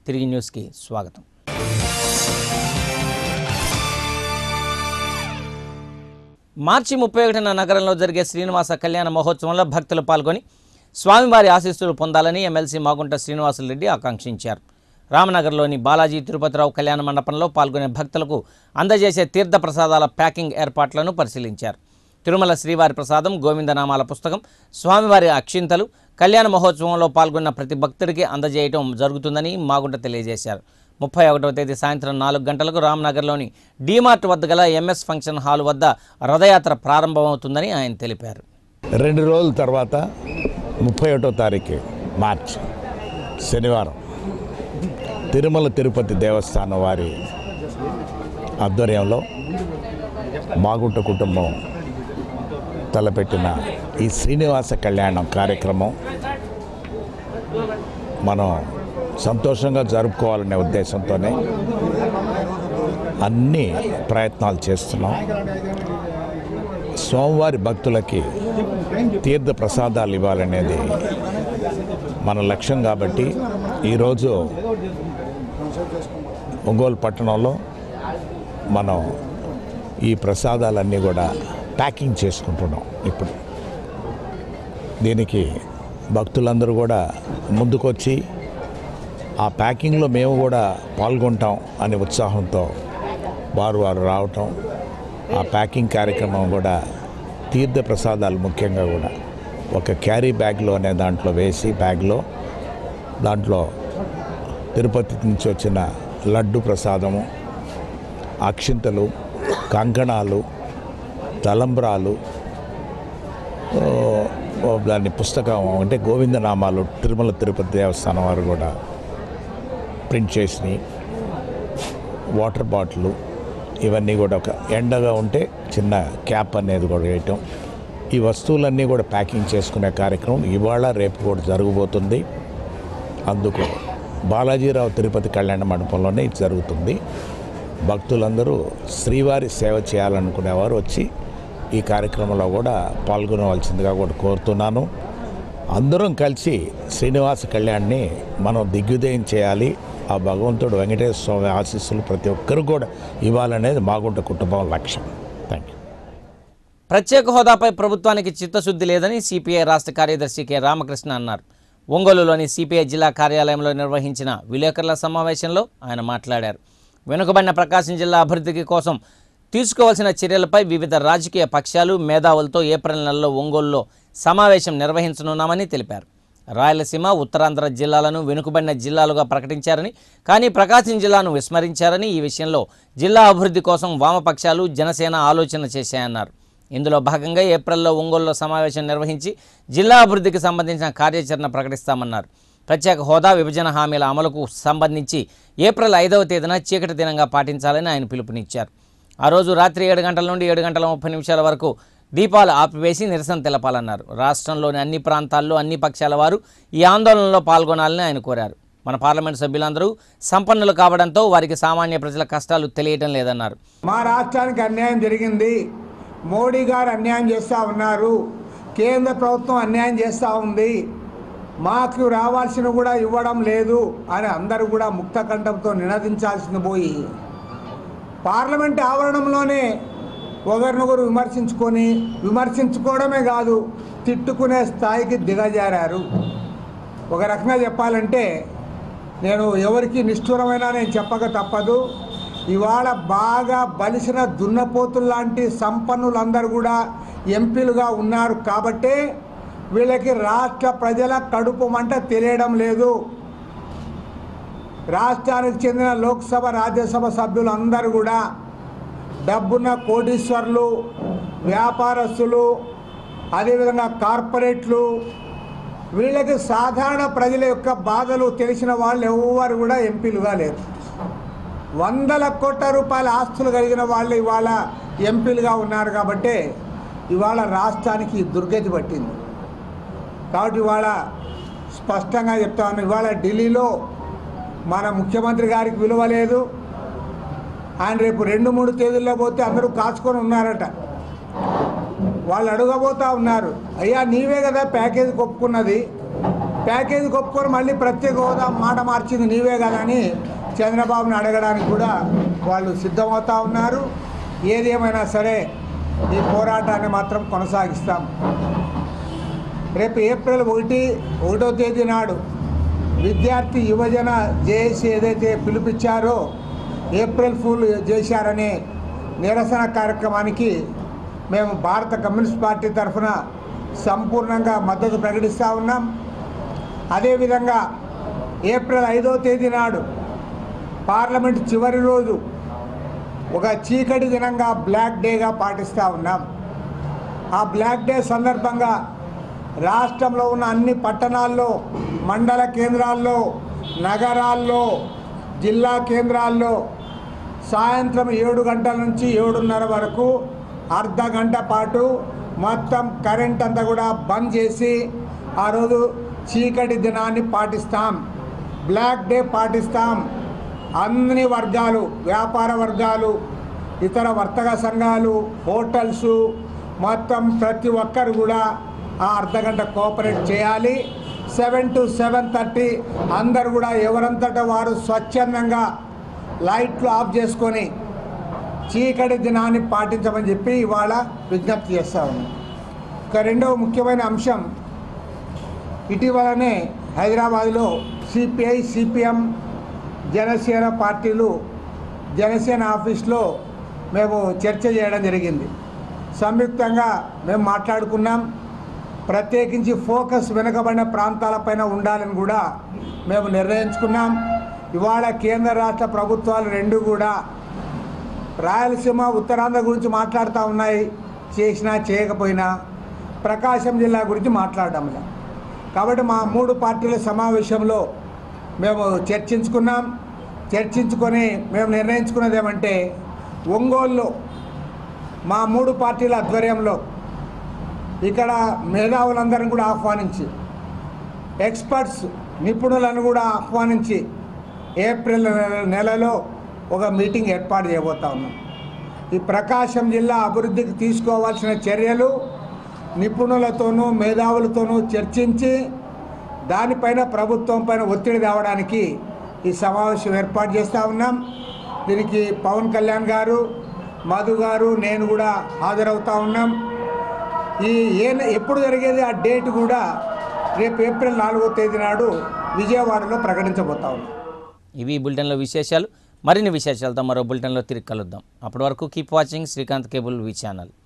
తిరిగి న్యూస్కి స్వాగతం మార్చి ముప్పై ఒకటిన నగరంలో జరిగే శ్రీనివాస కళ్యాణ మహోత్సవంలో భక్తులు పాల్గొని స్వామివారి ఆశీస్సులు పొందాలని ఎమ్మెల్సీ మాగుంట శ్రీనివాసులరెడ్డి ఆకాంక్షించారు రామనగర్లోని బాలాజీ తిరుపతిరావు కళ్యాణ మండపంలో పాల్గొనే భక్తులకు అందజేసే తీర్థ ప్రసాదాల ప్యాకింగ్ ఏర్పాట్లను పరిశీలించారు తిరుమల శ్రీవారి ప్రసాదం గోవిందనామాల పుస్తకం స్వామివారి అక్షింతలు కళ్యాణ మహోత్సవంలో పాల్గొన్న ప్రతి భక్తుడికి అందజేయడం జరుగుతుందని మాగుంట తెలియజేశారు ముప్పై ఒకటవ తేదీ సాయంత్రం నాలుగు గంటలకు రామ్నగర్లోని డీమార్ట్ వద్ద గల ఎంఎస్ ఫంక్షన్ హాల్ వద్ద రథయాత్ర ప్రారంభమవుతుందని ఆయన తెలిపారు రెండు రోజుల తర్వాత ముప్పై ఒకటో తారీఖు మార్చ్ శనివారం తిరుమల తిరుపతి దేవస్థానం వారి ఆధ్వర్యంలో మాగుంట కుటుంబం తలపెట్టిన ఈ శ్రీనివాస కళ్యాణం కార్యక్రమం మనం సంతోషంగా జరుపుకోవాలనే ఉద్దేశంతోనే అన్ని ప్రయత్నాలు చేస్తున్నాం స్వామివారి భక్తులకి తీర్థ ప్రసాదాలు ఇవ్వాలనేది మన లక్ష్యం కాబట్టి ఈరోజు ఒంగోలు పట్టణంలో మనం ఈ ప్రసాదాలన్నీ కూడా ప్యాకింగ్ చేసుకుంటున్నాం ఇప్పుడు దీనికి భక్తులందరూ కూడా ముందుకొచ్చి ఆ ప్యాకింగ్లో మేము కూడా పాల్గొంటాం అనే ఉత్సాహంతో వారు వారు రావటం ఆ ప్యాకింగ్ కార్యక్రమం కూడా తీర్థ ప్రసాదాలు ముఖ్యంగా కూడా ఒక క్యారీ బ్యాగ్లో అనే దాంట్లో వేసి బ్యాగ్లో దాంట్లో తిరుపతి నుంచి వచ్చిన లడ్డు ప్రసాదము అక్షింతలు కంకణాలు తలంబ్రాలు ఓ, ఓ దాని పుస్తకం అంటే గోవిందనామాలు తిరుమల తిరుపతి దేవస్థానం వారు కూడా ప్రింట్ చేసినవి వాటర్ బాటిల్ ఇవన్నీ కూడా ఒక ఎండగా ఉంటే చిన్న క్యాప్ అనేది కూడా వేయటం ఈ వస్తువులన్నీ కూడా ప్యాకింగ్ చేసుకునే కార్యక్రమం ఇవాళ రేపు కూడా జరగబోతుంది అందుకు బాలాజీరావు తిరుపతి కళ్యాణ మండపంలోనే ఇది జరుగుతుంది భక్తులందరూ శ్రీవారి సేవ చేయాలనుకునేవారు వచ్చి ఈ కార్యక్రమంలో కూడా పాల్గొనవలసిందిగా కూడా కోరుతున్నాను అందరం కలిసి శ్రీనివాస కళ్యాణ్ని మనం దిగ్విజయం చేయాలి ఆ భగవంతుడు వెంకటేశ్వర స్వామి ఆశీస్సులు ప్రతి ఒక్కరు కూడా ఇవ్వాలనేది మాగుంట కుటుంబం లక్ష్యం థ్యాంక్ యూ ప్రత్యేక హోదాపై ప్రభుత్వానికి చిత్తశుద్ధి లేదని సిపిఐ రాష్ట్ర కార్యదర్శి కె రామకృష్ణ అన్నారు ఒంగోలులోని సిపిఐ జిల్లా కార్యాలయంలో నిర్వహించిన విలేకరుల సమావేశంలో ఆయన మాట్లాడారు వెనుకబడిన ప్రకాశం జిల్లా అభివృద్ధికి కోసం తీసుకోవాల్సిన చర్యలపై వివిధ రాజకీయ పక్షాలు మేధావులతో ఏప్రిల్ నెలలో ఒంగోలులో సమావేశం నిర్వహించనున్నామని తెలిపారు రాయలసీమ ఉత్తరాంధ్ర జిల్లాలను వెనుకబడిన జిల్లాలుగా ప్రకటించారని కానీ ప్రకాశం జిల్లాను విస్మరించారని ఈ విషయంలో జిల్లా అభివృద్ధి కోసం వామపక్షాలు జనసేన ఆలోచన చేశాయన్నారు ఇందులో భాగంగా ఏప్రిల్లో ఒంగోలులో సమావేశం నిర్వహించి జిల్లా అభివృద్ధికి సంబంధించిన కార్యాచరణ ప్రకటిస్తామన్నారు ప్రత్యేక హోదా విభజన హామీల అమలుకు సంబంధించి ఏప్రిల్ ఐదవ తేదీన చీకటి దినంగా పాటించాలని ఆయన పిలుపునిచ్చారు ఆ రోజు రాత్రి ఏడు గంటల నుండి ఏడు గంటల ముప్పై నిమిషాల వరకు దీపాలు ఆపివేసి నిరసన తెలపాలన్నారు రాష్ట్రంలోని అన్ని ప్రాంతాల్లో అన్ని పక్షాల వారు ఈ ఆందోళనలో పాల్గొనాలని ఆయన కోరారు మన పార్లమెంట్ సభ్యులందరూ సంపన్నులు కావడంతో వారికి సామాన్య ప్రజల కష్టాలు తెలియటం లేదన్నారు మా రాష్ట్రానికి అన్యాయం జరిగింది మోడీ గారు అన్యాయం చేస్తూ ఉన్నారు కేంద్ర ప్రభుత్వం అన్యాయం చేస్తూ ఉంది మాకు రావాల్సిన కూడా ఇవ్వడం లేదు అని అందరూ కూడా ముక్త కంఠంతో నినదించాల్సింది పోయి పార్లమెంట్ ఆవరణంలోనే ఒకరినొకరు విమర్శించుకొని విమర్శించుకోవడమే కాదు తిట్టుకునే స్థాయికి దిగజారారు ఒక రకంగా చెప్పాలంటే నేను ఎవరికి నిష్ఠురమైనా నేను చెప్పక తప్పదు ఇవాళ బాగా బలిసిన దున్నపోతులు లాంటి సంపన్నులందరూ కూడా ఎంపీలుగా ఉన్నారు కాబట్టే వీళ్ళకి రాష్ట్ర ప్రజల కడుపు మంట తెలియడం లేదు రాష్ట్రానికి చెందిన లోక్సభ రాజ్యసభ సభ్యులందరూ కూడా డబ్బున్న కోటీశ్వర్లు వ్యాపారస్తులు అదేవిధంగా కార్పొరేట్లు వీళ్ళకి సాధారణ ప్రజల యొక్క బాధలు తెలిసిన వాళ్ళు ఎవరు కూడా ఎంపీలుగా లేరు వందల కోట్ల రూపాయల ఆస్తులు కలిగిన వాళ్ళు ఇవాళ ఎంపీలుగా ఉన్నారు కాబట్టి ఇవాళ రాష్ట్రానికి ఈ దుర్గతి పట్టింది కాబట్టి ఇవాళ స్పష్టంగా చెప్తా ఉన్నాను ఇవాళ ఢిల్లీలో మన ముఖ్యమంత్రి గారికి విలువ లేదు ఆయన రేపు రెండు మూడు తేదీల్లో పోతే అందరూ కాచుకొని ఉన్నారట వాళ్ళు అడగబోతా ఉన్నారు అయ్యా నీవే కదా ప్యాకేజీ ఒప్పుకున్నది ప్యాకేజీ ఒప్పుకొని మళ్ళీ ప్రత్యేక హోదా మాట మార్చింది నీవే కదా అని చంద్రబాబుని అడగడానికి కూడా వాళ్ళు సిద్ధమవుతా ఉన్నారు ఏదేమైనా సరే ఈ పోరాటాన్ని మాత్రం కొనసాగిస్తాం రేపు ఏప్రిల్ ఒకటి ఒకటో తేదీ నాడు విద్యార్థి యువజన జేఏసీ ఏదైతే పిలుపిచ్చారో ఏప్రిల్ ఫూల్ చేశారనే నిరసన కార్యక్రమానికి మేము భారత కమ్యూనిస్ట్ పార్టీ తరఫున సంపూర్ణంగా మద్దతు ప్రకటిస్తూ ఉన్నాం అదేవిధంగా ఏప్రిల్ ఐదో తేదీ నాడు పార్లమెంట్ చివరి రోజు ఒక చీకటి దినంగా బ్లాక్ డేగా పాటిస్తూ ఉన్నాం ఆ బ్లాక్ డే సందర్భంగా రాష్ట్రంలో ఉన్న అన్ని పట్టణాల్లో మండల కేంద్రాల్లో నగరాల్లో జిల్లా కేంద్రాల్లో సాయంత్రం ఏడు గంటల నుంచి ఏడున్నర వరకు అర్ధ గంట పాటు మొత్తం కరెంట్ అంతా కూడా బంద్ చేసి ఆ రోజు చీకటి దినాన్ని పాటిస్తాం బ్లాక్ డే పాటిస్తాం అన్ని వర్గాలు వ్యాపార వర్గాలు ఇతర వర్తక సంఘాలు హోటల్స్ మొత్తం ప్రతి ఒక్కరు కూడా ఆ అర్ధగంట కోఆపరేట్ చేయాలి సెవెన్ టు సెవెన్ థర్టీ అందరు కూడా ఎవరంతట వారు స్వచ్ఛందంగా లైట్లు ఆఫ్ చేసుకొని చీకటి దినాన్ని పాటించమని చెప్పి ఇవాళ విజ్ఞప్తి చేస్తా ఉన్నాం ఇక రెండవ ముఖ్యమైన అంశం ఇటీవలనే హైదరాబాద్లో సిపిఐ సిపిఎం జనసేన పార్టీలు జనసేన ఆఫీస్లో మేము చర్చ చేయడం జరిగింది సంయుక్తంగా మేము మాట్లాడుకున్నాం ప్రత్యేకించి ఫోకస్ వెనుకబడిన ప్రాంతాలపైన ఉండాలని కూడా మేము నిర్ణయించుకున్నాం ఇవాళ కేంద్ర రాష్ట్ర ప్రభుత్వాలు రెండు కూడా రాయలసీమ ఉత్తరాంధ్ర గురించి మాట్లాడుతూ ఉన్నాయి చేసినా చేయకపోయినా ప్రకాశం జిల్లా గురించి మాట్లాడడం లే. కాబట్టి మా మూడు పార్టీల సమావేశంలో మేము చర్చించుకున్నాం చర్చించుకొని మేము నిర్ణయించుకున్నది ఏమంటే ఒంగోలులో మా మూడు పార్టీల ఆధ్వర్యంలో ఇక్కడ మేధావులందరిని కూడా ఆహ్వానించి ఎక్స్పర్ట్స్ నిపుణులను కూడా ఆహ్వానించి ఏప్రిల్ నెల- నెలలో ఒక మీటింగ్ ఏర్పాటు చేయబోతా ఉన్నాం ఈ ప్రకాశం జిల్లా అభివృద్ధికి తీసుకోవాల్సిన చర్యలు నిపుణులతోనూ మేధావులతోనూ చర్చించి దానిపైన ప్రభుత్వం పైన ఒత్తిడి తేవడానికి ఈ సమావేశం ఏర్పాటు చేస్తూ ఉన్నాం దీనికి పవన్ కళ్యాణ్ గారు మధు గారు నేను కూడా హాజరవుతా ఉన్నాం ఈ ఏ ఎప్పుడు జరిగేది ఆ డేట్ కూడా రేపు ఏప్రిల్ నాలుగో తేదీ నాడు విజయవాడలో ప్రకటించబోతా ఉన్నాం ఇవి ఈ బులెటిన్లో విశేషాలు మరిన్ని విశేషాలతో మరో బులెటిన్లో తిరిగి కలుద్దాం అప్పటి వరకు keep watching Srikanth cable V channel